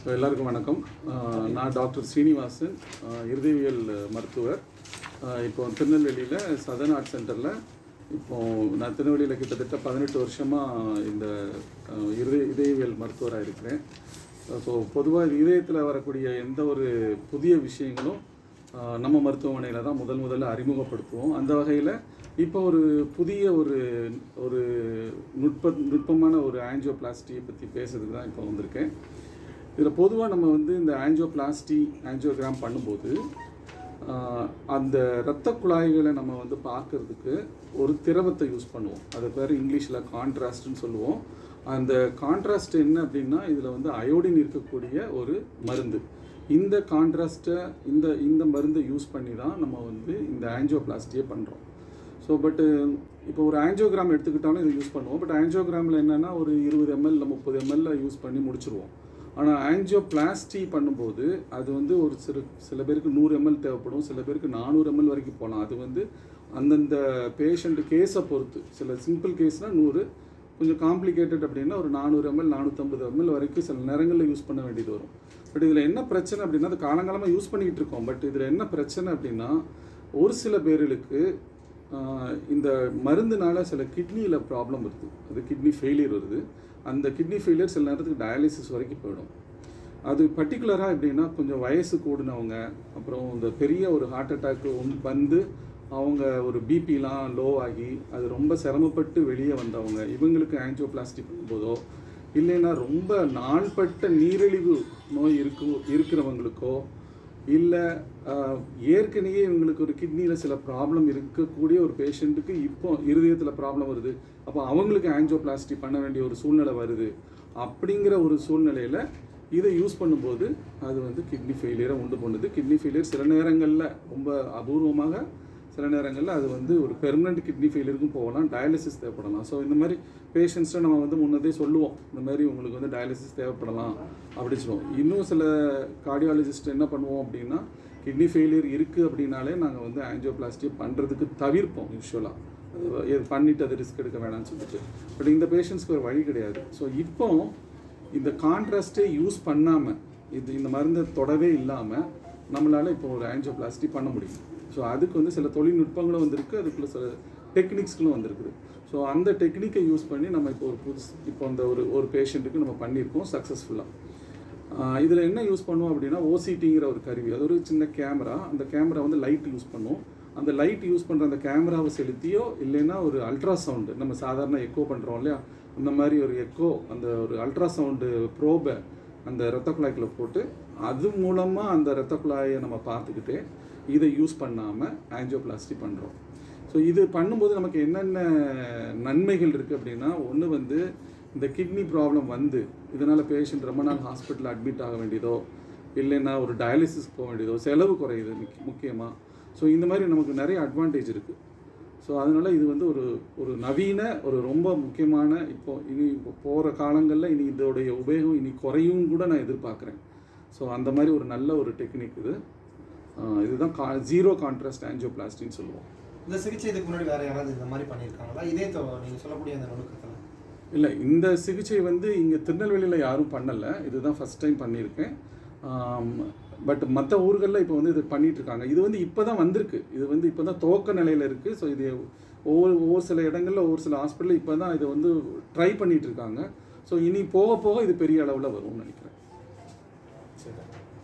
so எல்லாருக்கும் வணக்கம் அஹ் நான் டாக்டர் ஸ்ரீனிவாசன் அஹ் இருதயவியல் மருத்துவர் அஹ் இப்போ திருநெல்வேலியில் சதன் ஆர்ட் சென்டரில் இப்போ நான் திருநெல்வேலியில் கிட்டத்தட்ட பதினெட்டு வருஷமாக இந்த அஹ், இருதய இதயவியல் மருத்துவராக இருக்கிறேன் ஸோ பொதுவாக இதயத்தில் வரக்கூடிய எந்த ஒரு புதிய விஷயங்களும் ஆஹ் நம்ம மருத்துவமனையில் தான் முதல் முதல்ல அறிமுகப்படுத்துவோம் அந்த வகையில் இப்போ ஒரு புதிய ஒரு ஒரு நுட்ப நுட்பமான ஒரு ஆஞ்சியோபிளாஸ்டியை பற்றி பேசுறதுக்கு தான் இப்போ வந்திருக்கேன் இதில் பொதுவாக நம்ம வந்து இந்த ஆஞ்சியோபிளாஸ்டி ஆஞ்சியோகிராம் பண்ணும்போது ஆஹ் அந்த இரத்த குழாய்களை நம்ம வந்து பார்க்கறதுக்கு ஒரு திரவத்தை யூஸ் பண்ணுவோம் அது பேர் இங்கிலீஷில் கான்ட்ராஸ்ட்னு சொல்லுவோம் அந்த கான்ட்ராஸ்ட் என்ன அப்படின்னா இதில் வந்து அயோடின் இருக்கக்கூடிய ஒரு மருந்து இந்த கான்ட்ராஸ்ட்டை இந்த இந்த மருந்தை யூஸ் பண்ணி தான் நம்ம வந்து இந்த ஆஞ்சியோபிளாஸ்டியை பண்ணுறோம் ஸோ பட்டு இப்போ ஒரு ஆஞ்சியோகிராம் எடுத்துக்கிட்டாலும் இதை யூஸ் பண்ணுவோம் பட் ஆஞ்சியோகிராமில் என்னென்னா ஒரு இருபது எம்எல் இல்லை முப்பது எம்எல்ல யூஸ் பண்ணி முடிச்சிருவோம் ஆனால் ஆஞ்சியோபிளாஸ்டி பண்ணும்போது அது வந்து ஒரு சில சில பேருக்கு நூறு எம்எல் தேவைப்படும் சில பேருக்கு நானூறு எம்எல் வரைக்கும் போகலாம் அது வந்து அந்தந்த பேஷண்ட் கேஸை பொறுத்து சில சிம்பிள் கேஸ்னால் நூறு கொஞ்சம் காம்ப்ளிகேட்டட் அப்படின்னா ஒரு நானூறு எம்எல் நானூற்றம்பது எம்எல் வரைக்கும் சில நேரங்களில் யூஸ் பண்ண வேண்டியது வரும் பட் இதில் என்ன பிரச்சனை அப்படின்னா அது காலங்காலமாக யூஸ் பண்ணிக்கிட்டு இருக்கோம் பட் இதில் என்ன பிரச்சனை அப்படின்னா ஒரு சில பேர்களுக்கு ஆஹ், இந்த மருந்துனால சில கிட்னியில் ப்ராப்ளம் வருது அது கிட்னி ஃபெயிலியர் வருது அந்த கிட்னி ஃபெயிலியர் சில நேரத்துக்கு டயாலிசிஸ் வரைக்கும் போயிடும் அது பர்டிகுலராக எப்படின்னா கொஞ்சம் வயசு கூடினவங்க அப்புறம் இந்த பெரிய ஒரு ஹார்ட் அட்டாக் வந்து அவங்க ஒரு பிபிலாம் லோ ஆகி அது ரொம்ப சிரமப்பட்டு வெளியே வந்தவங்க இவங்களுக்கு ஆஞ்சியோபிளாஸ்டி பண்ணும்போதோ இல்லைன்னா ரொம்ப நாள்பட்ட நீரிழிவு நோய் இருக்கு இருக்கிறவங்களுக்கோ இல்லை ஏற்கனவே இவங்களுக்கு ஒரு கிட்னியில் சில ப்ராப்ளம் இருக்கக்கூடிய ஒரு பேஷண்ட்டுக்கு இப்போ இருதயத்தில் ப்ராப்ளம் வருது அப்போ அவங்களுக்கு ஆஞ்சியோபிளாஸ்டி பண்ண வேண்டிய ஒரு சூழ்நிலை வருது அப்படிங்கிற ஒரு சூழ்நிலையில் இதை யூஸ் பண்ணும்போது அது வந்து கிட்னி ஃபெயிலியரை உண்டு பண்ணுது கிட்னி ஃபெயிலியர் சில நேரங்களில் ரொம்ப அபூர்வமாக சில நேரங்களில் அது வந்து ஒரு பெர்மனண்ட் கிட்னி ஃபெயிலியருக்கும் போகலாம் டயாலிசிஸ் தேவைப்படலாம் ஸோ இந்த மாதிரி பேஷண்ட்ஸ்ட்டை நம்ம வந்து முன்னதே சொல்லுவோம் இந்த மாதிரி உங்களுக்கு வந்து டயாலிசிஸ் தேவைப்படலாம் அப்படின்னு சொல்லுவோம் இன்னும் சில கார்டியாலஜிஸ்ட் என்ன பண்ணுவோம் அப்படின்னா கிட்னி ஃபெயிலியர் இருக்குது அப்படின்னாலே நாங்கள் வந்து ஆஞ்சியோபிளாஸ்டி பண்ணுறதுக்கு தவிர்ப்போம் யூஸ்வலாக அது இது பண்ணிட்டு அது ரிஸ்க் எடுக்க வேணாம்னு சொல்லிட்டு பட் இந்த பேஷண்ட்ஸ்க்கு ஒரு வழி கிடையாது ஸோ இப்போ இந்த கான்ட்ராஸ்டே யூஸ் பண்ணாமல் இது இந்த மருந்தை தொடவே இல்லாமல் நம்மளால் இப்போ ஒரு ஆஞ்சியோபிளாஸ்டி பண்ண முடியும் ஸோ அதுக்கு வந்து சில தொழில்நுட்பங்களும் வந்திருக்கு அதுக்குள்ள சில டெக்னிக்ஸ்களும் வந்திருக்குது ஸோ அந்த டெக்னிக்கை யூஸ் பண்ணி நம்ம இப்போ ஒரு புதுசு இப்போ அந்த ஒரு ஒரு பேஷண்ட்டுக்கு நம்ம பண்ணியிருக்கோம் சக்ஸஸ்ஃபுல்லாக இதில் என்ன யூஸ் பண்ணுவோம் அப்படின்னா ஓசிடிங்கிற ஒரு கருவி அது ஒரு சின்ன கேமரா அந்த கேமரா வந்து லைட் யூஸ் பண்ணும் அந்த லைட் யூஸ் பண்ணுற அந்த கேமராவை செலுத்தியோ இல்லைன்னா ஒரு அல்ட்ராசவுண்டு நம்ம சாதாரண எக்கோ பண்ணுறோம் இல்லையா அந்த மாதிரி ஒரு எக்கோ அந்த ஒரு அல்ட்ராசவுண்டு ப்ரோபை அந்த இரத்த குழாய்க்குள்ள போட்டு அது மூலமாக அந்த இரத்த குழாயை நம்ம பார்த்துக்கிட்டே இதை யூஸ் பண்ணாமல் ஆஞ்சியோபிளாஸ்டி பண்ணுறோம் ஸோ இது பண்ணும்போது நமக்கு என்னென்ன நன்மைகள் இருக்குது அப்படின்னா ஒன்று வந்து இந்த கிட்னி ப்ராப்ளம் வந்து இதனால் பேஷண்ட் ரொம்ப நாள் ஹாஸ்பிட்டலில் அட்மிட் ஆக வேண்டியதோ இல்லைன்னா ஒரு டயாலிசிஸ் போக வேண்டியதோ செலவு குறையுது முக்கியமாக ஸோ இந்த மாதிரி நமக்கு நிறைய அட்வான்டேஜ் இருக்குது ஸோ அதனால் இது வந்து ஒரு ஒரு நவீன ஒரு ரொம்ப முக்கியமான இப்போ இனி இப்போ போகிற காலங்களில் இனி இதோடைய உபயோகம் இனி குறையும் கூட நான் எதிர்பார்க்குறேன் ஸோ அந்த மாதிரி ஒரு நல்ல ஒரு டெக்னிக் இது ஆஹ் இதுதான் கா ஜீரோ கான்ட்ராஸ்ட் ஆஞ்சியோபிளாஸ்டின்னு சொல்லுவோம் இந்த சிகிச்சை இதுக்கு முன்னாடி வேற யாராவது இந்த மாதிரி பண்ணியிருக்காங்களா இதே தோ- நீங்க சொல்லக்கூடிய அந்த நுணுக்கத்தில் இல்லை இந்த சிகிச்சை வந்து இங்கே திருநெல்வேலியில் யாரும் பண்ணலை இதுதான் ஃபஸ்ட் டைம் பண்ணியிருக்கேன் பட் மற்ற ஊர்களில் இப்போ வந்து இது பண்ணிட்டு இருக்காங்க இது வந்து இப்போ தான் வந்திருக்கு இது வந்து இப்போ தான் துவக்க நிலையில் இருக்குது ஸோ இது ஒவ்வொரு ஒவ்வொரு சில இடங்களில் ஒவ்வொரு சில ஹாஸ்பிட்டலில் இப்போ தான் இதை வந்து ட்ரை பண்ணிட்டு இருக்காங்க ஸோ இனி போக போக இது பெரிய அளவில் வரும்னு நினைக்கிறேன் சரி